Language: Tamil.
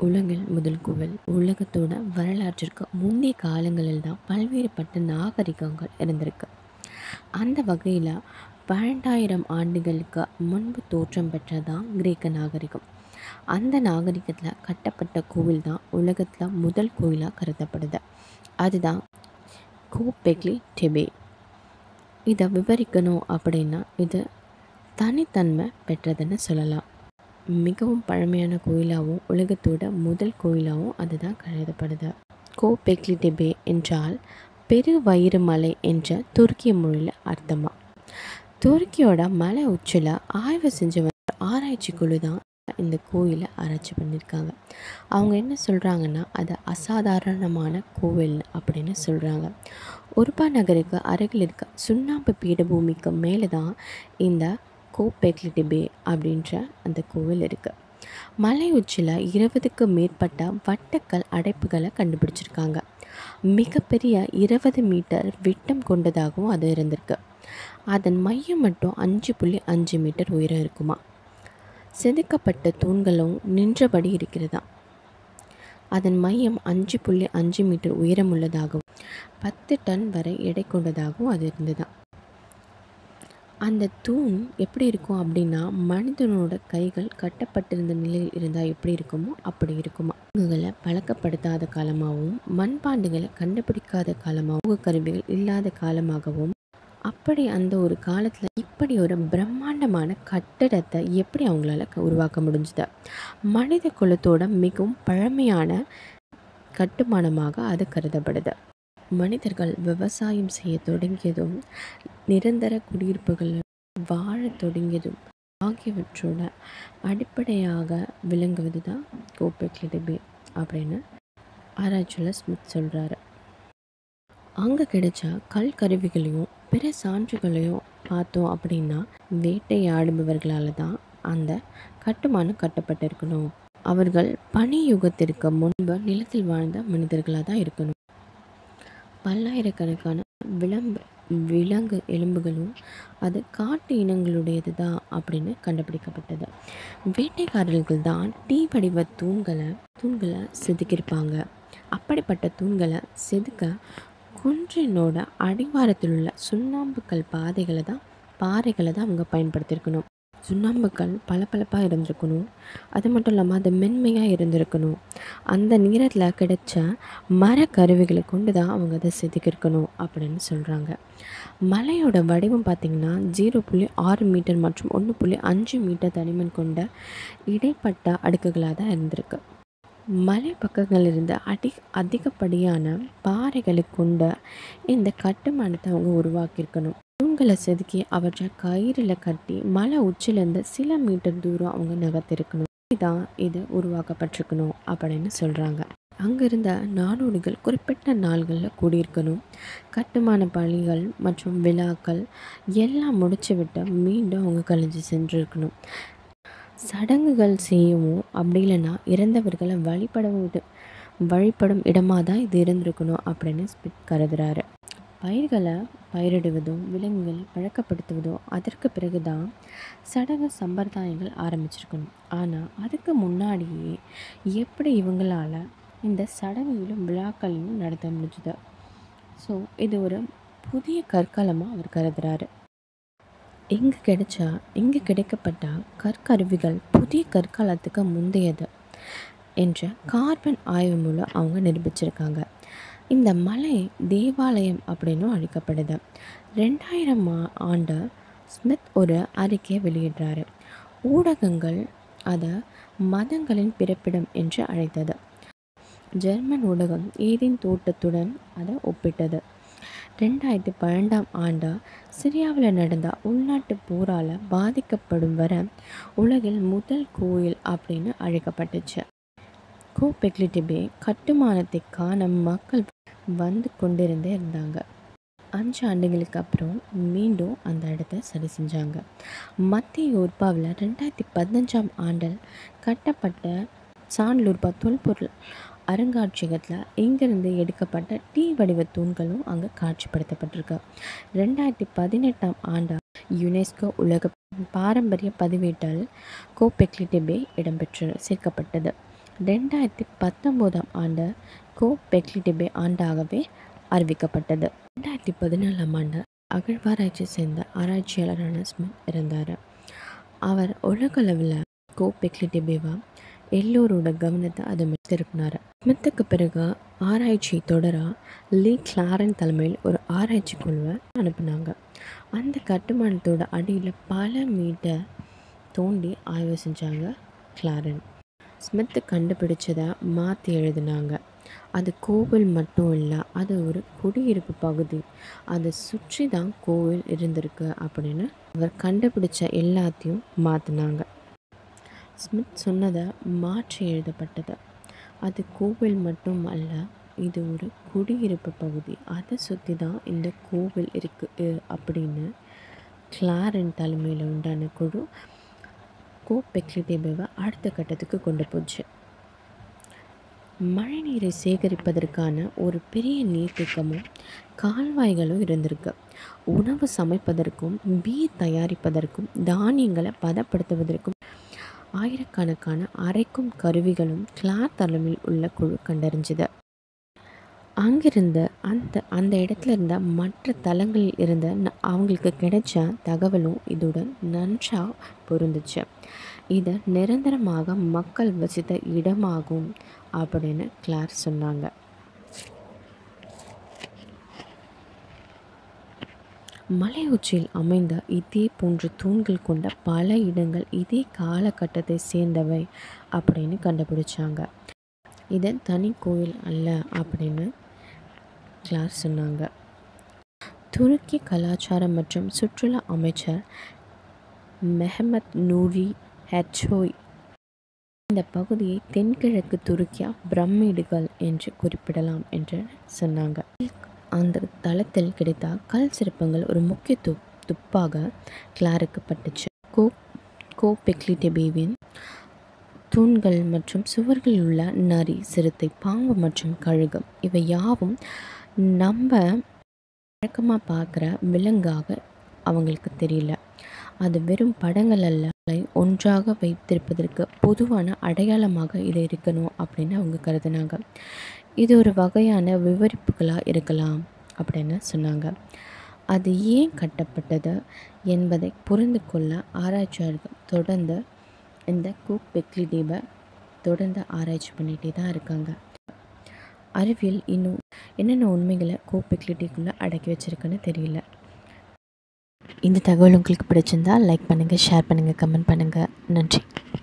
உலகில் முதல் கோவில் உலகத்தோட வரலாற்றிற்கு முந்தைய காலங்களில் தான் பல்வேறுபட்ட நாகரிகங்கள் இருந்திருக்கு அந்த வகையில் பன்னெண்டாயிரம் ஆண்டுகளுக்கு முன்பு தோற்றம் பெற்றதான் கிரேக்க நாகரிகம் அந்த நாகரிகத்தில் கட்டப்பட்ட கோவில் தான் உலகத்தில் முதல் கோயிலாக கருதப்படுது அதுதான் கோபெக்லி டெபே இதை விவரிக்கணும் அப்படின்னா இது தனித்தன்மை பெற்றதுன்னு சொல்லலாம் மிகவும் பழமையான கோயிலாகவும் உலகத்தோட முதல் கோயிலாகவும் அதுதான் கருதப்படுது கோபெக்லி டெபே என்றால் பெருவயிறு மலை என்ற துருக்கிய மொழியில் அர்த்தமா துருக்கியோட மலை உச்சியில் ஆய்வு செஞ்ச வந்த ஆராய்ச்சி குழு தான் இந்த கோயிலை ஆராய்ச்சி பண்ணியிருக்காங்க அவங்க என்ன சொல்கிறாங்கன்னா அது அசாதாரணமான கோவில் அப்படின்னு சொல்கிறாங்க உருபா நகருக்கு அருகில் இருக்க சுண்ணாம்பு பீடபூமிக்கு மேலே தான் இந்த கோபெக்லிடிபே அப்படின்ற அந்த கோவில் இருக்குது மலை உச்சியில் இருபதுக்கு மேற்பட்ட வட்டக்கல் அடைப்புகளை கண்டுபிடிச்சிருக்காங்க மிகப்பெரிய இருபது மீட்டர் விட்டம் கொண்டதாகவும் அது இருந்திருக்கு அதன் மையம் மட்டும் அஞ்சு புள்ளி அஞ்சு மீட்டர் உயரம் இருக்குமா செதுக்கப்பட்ட தூண்களும் நின்றபடி இருக்கிறதா அதன் மையம் அஞ்சு புள்ளி அஞ்சு மீட்டர் உயரம் உள்ளதாகவும் பத்து டன் வரை எடை கொண்டதாகவும் அது இருந்ததாம் அந்த தூண் எப்படி இருக்கும் அப்படின்னா மனிதனோட கைகள் கட்டப்பட்டிருந்த நிலையில் இருந்தால் எப்படி இருக்குமோ அப்படி இருக்குமா உங்களை பழக்கப்படுத்தாத காலமாகவும் மண்பாண்டுகளை கண்டுபிடிக்காத காலமாகவும் கருவிகள் இல்லாத காலமாகவும் அப்படி அந்த ஒரு காலத்தில் இப்படி ஒரு பிரம்மாண்டமான கட்டடத்தை எப்படி அவங்களால க- உருவாக்க முடிஞ்சுது மனித குலத்தோட மிகவும் பழமையான கட்டுமானமாக அது கருதப்படுது மனிதர்கள் விவசாயம் செய்ய தொடங்கியதும் நிரந்தர குடியிருப்புகள் வாழத் தொடங்கியதும் ஆகியவற்றோட அடிப்படையாக விளங்குவது தான் கோபெக்லிடபே அப்படின்னு ஆராய்ச்சியாளர் ஸ்மித் சொல்கிறாரு அங்கே கிடைச்ச கல் கருவிகளையும் பிற சான்றுகளையும் பார்த்தோம் அப்படின்னா வேட்டையாடுபவர்களால் தான் அந்த கட்டுமானம் கட்டப்பட்டிருக்கணும் அவர்கள் பனி யுகத்திற்கு முன்பு நிலத்தில் வாழ்ந்த மனிதர்களாக தான் இருக்கணும் பல்லாயிரக்கணக்கான விளம்பு விலங்கு எலும்புகளும் அது காட்டு இனங்களுடையது தான் அப்படின்னு கண்டுபிடிக்கப்பட்டது வேட்டைக்காரர்கள் தான் டீ வடிவ தூண்களை தூண்களை செதுக்கியிருப்பாங்க அப்படிப்பட்ட தூண்களை செதுக்க குன்றினோட அடிவாரத்தில் உள்ள சுண்ணாம்புக்கல் பாதைகளை தான் பாறைகளை தான் அவங்க பயன்படுத்தியிருக்கணும் சுண்ணாம்புக்கல் பளபளப்பாக இருந்திருக்கணும் அது மட்டும் இல்லாமல் அது மென்மையாக இருந்திருக்கணும் அந்த நேரத்தில் கிடைச்ச மரக்கருவிகளை கொண்டு தான் அவங்க அதை செதுக்கியிருக்கணும் அப்படின்னு சொல்கிறாங்க மலையோட வடிவம் பார்த்திங்கன்னா ஜீரோ புள்ளி ஆறு மீட்டர் மற்றும் ஒன்று புள்ளி அஞ்சு மீட்டர் தடிமன் கொண்ட இடைப்பட்ட அடுக்குகளாக தான் இருந்திருக்கு மலை பக்கங்கள் இருந்த அடி அதிகப்படியான பாறைகளை கொண்ட இந்த கட்டுமானத்தை அவங்க உருவாக்கியிருக்கணும் தூண்களை செதுக்கி அவற்றை கயிறில் கட்டி மலை உச்சிலேருந்து சில மீட்டர் தூரம் அவங்க நகர்த்திருக்கணும் இதான் இது உருவாக்கப்பட்டிருக்கணும் அப்படின்னு சொல்கிறாங்க அங்கே இருந்த நாடோடிகள் குறிப்பிட்ட நாள்களில் கூடியிருக்கணும் கட்டுமான பணிகள் மற்றும் விழாக்கள் எல்லாம் முடிச்சு விட்டு மீண்டும் அவங்க கழிஞ்சு சென்றிருக்கணும் சடங்குகள் செய்யவும் அப்படி இல்லைன்னா இறந்தவர்களை வழிபடவும் இது வழிபடும் இடமாக தான் இது இருந்திருக்கணும் அப்படின்னு ஸ்மித் கருதுறாரு பயிர்களை பயிரிடுவதும் விலங்குகளை பழக்கப்படுத்துவதோ அதற்கு பிறகு தான் சடங்கு சம்பிரதாயங்கள் ஆரம்பிச்சிருக்கணும் ஆனால் அதுக்கு முன்னாடியே எப்படி இவங்களால் இந்த சடங்குகளும் விழாக்களையும் நடத்த முடிஞ்சுது ஸோ இது ஒரு புதிய கற்காலமாக அவர் கருதுறாரு இங்கு கிடைச்சா இங்கு கிடைக்கப்பட்ட கற்கருவிகள் புதிய கற்காலத்துக்கு முந்தையது என்ற கார்பன் ஆய்வு மூலம் அவங்க நிரூபிச்சிருக்காங்க இந்த மலை தேவாலயம் அப்படின்னும் அழைக்கப்படுது ரெண்டாயிரம் ஆ- ஆண்டு ஸ்மித் ஒரு அறிக்கையை வெளியிடுறாரு ஊடகங்கள் அதை மதங்களின் பிறப்பிடம் என்று அழைத்தது ஜெர்மன் ஊடகம் ஏதேன் தோட்டத்துடன் அதை ஒப்பிட்டது ரெண்டாயிரத்தி பன்னெண்டாம் ஆண்டு சிரியாவில் நடந்த உள்நாட்டு போரால் பாதிக்கப்படும் வரை உலகில் முதல் கோயில் அப்படின்னு அழைக்கப்பட்டுச்சு கோபெக்லிட்டிபே கட்டுமானத்தை காண மக்கள் வந்து கொண்டிருந்தே இருந்தாங்க அஞ்சு ஆண்டுகளுக்கு அப்புறம் மீண்டும் அந்த இடத்த சரி செஞ்சாங்க மத்திய யூர்பாவில் ரெண்டாயிரத்தி பதினஞ்சாம் ஆண்டில் கட்டப்பட்ட சான்லூர்பா தொல்பொருள் அருங்காட்சியகத்தில் இங்கிருந்து எடுக்கப்பட்ட டீ வடிவ தூண்களும் அங்கே காட்சிப்படுத்தப்பட்டிருக்கு ரெண்டாயிரத்தி பதினெட்டாம் ஆண்டு யுனெஸ்கோ உலக பாரம்பரிய பதிவேட்டில் கோபெக்லிட்டிபே இடம்பெற்று சேர்க்கப்பட்டது ரெண்டாயிரத்தி பத்தொம்போதாம் ஆண்டு கோ பெக்லிடிபே ஆண்டாகவே அறிவிக்கப்பட்டது ரெண்டாயிரத்தி பதினாலாம் ஆண்டு அகழ்வாராய்ச்சி சேர்ந்த ஆராய்ச்சியாளரான ஸ்மித் இருந்தார் அவர் உலகளவில் கோ பெக்லிடிபேவா எல்லோரோட கவனத்தை அது திருப்பினார் ஸ்மித்துக்கு பிறகு ஆராய்ச்சி தொடரா லீ கிளாரன் தலைமையில் ஒரு ஆராய்ச்சி குழுவை அனுப்புனாங்க அந்த கட்டுமானத்தோட அடியில் பல மீட்டர் தோண்டி ஆய்வு செஞ்சாங்க கிளாரன் ஸ்மித்து கண்டுபிடிச்சதை மாற்றி எழுதினாங்க அது கோவில் மட்டும் இல்லை அது ஒரு குடியிருப்பு பகுதி அதை சுற்றி தான் கோவில் இருந்திருக்கு அப்படின்னு அவர் கண்டுபிடிச்ச எல்லாத்தையும் மாற்றினாங்க ஸ்மித் சொன்னதை மாற்றி எழுதப்பட்டது அது கோவில் மட்டும் அல்ல இது ஒரு குடியிருப்பு பகுதி அதை சுற்றி தான் இந்த கோவில் இருக்குது அப்படின்னு கிளாரன் தலைமையில் உண்டான குழு கோ பெக்லிடேபேவை அடுத்த கட்டத்துக்கு கொண்டு போச்சு மழைநீரை சேகரிப்பதற்கான ஒரு பெரிய நீர்த்தேக்கமும் கால்வாய்களும் இருந்திருக்கு உணவு சமைப்பதற்கும் பீர் தயாரிப்பதற்கும் தானியங்களை பதப்படுத்துவதற்கும் ஆயிரக்கணக்கான அரைக்கும் கருவிகளும் கிளார் தலைமையில் உள்ள குழு கண்டறிஞ்சுது அங்கிருந்த அந்த அந்த இடத்துல இருந்த மற்ற தலங்களில் இருந்த ந- அவங்களுக்கு கிடைச்ச தகவலும் இதுடன் நன்றாக பொருந்துச்சு இதை நிரந்தரமாக மக்கள் வசித்த இடமாகும் அப்படின்னு கிளார் சொன்னாங்க மலை உச்சியில் அமைந்த இதே போன்ற தூண்கள் கொண்ட பல இடங்கள் இதே காலகட்டத்தை சேர்ந்தவை அப்படின்னு கண்டுபிடிச்சாங்க இது தனி கோயில் அல்ல அப்படின்னு கிளார் சொன்னாங்க துருக்கி கலாச்சாரம் மற்றும் சுற்றுலா அமைச்சர் மெஹமத் நூரி ஹெட்சோய் இந்த பகுதியை தென்கிழக்கு துருக்கியா பிரமிடுகள் என்று குறிப்பிடலாம் என்று சொன்னாங்க அந்த தளத்தில் கிடைத்த கல் சிற்பங்கள் ஒரு முக்கிய து துப்பாக கிளாருக்கு பட்டுச்சு கோ கோ பெக்லிடெபேவின் தூண்கள் மற்றும் சுவர்களில் உள்ள நரி சிறுத்தை பாம்பு மற்றும் கழுகு இவை யாவும் நம்ம வழக்கமாக பார்க்குற விலங்காக அவங்களுக்கு தெரியல அது வெறும் படங்கள் அல்ல அதை ஒன்றாக வைத்திருப்பதற்கு பொதுவான அடையாளமாக இது இருக்கணும் அப்படின்னு அவங்க கருதினாங்க இது ஒரு வகையான விவரிப்புகளாக இருக்கலாம் அப்படின்னு சொன்னாங்க அது ஏன் கட்டப்பட்டது என்பதை புரிந்து கொள்ள ஆராய்ச்சியாளர்கள் தொடர்ந்து இந்த கூக் பெக்லிடேவை தொடர்ந்து ஆராய்ச்சி பண்ணிகிட்டே தான் இருக்காங்க அறிவியல் இன்னும் என்னென்ன உண்மைகளை கூக் பெக்லிடேக்குள்ளே அடக்கி வச்சிருக்குன்னு தெரியல இந்த தகவல் உங்களுக்கு பிடிச்சிருந்தா லைக் பண்ணுங்கள் ஷேர் பண்ணுங்கள் கமெண்ட் பண்ணுங்கள் நன்றி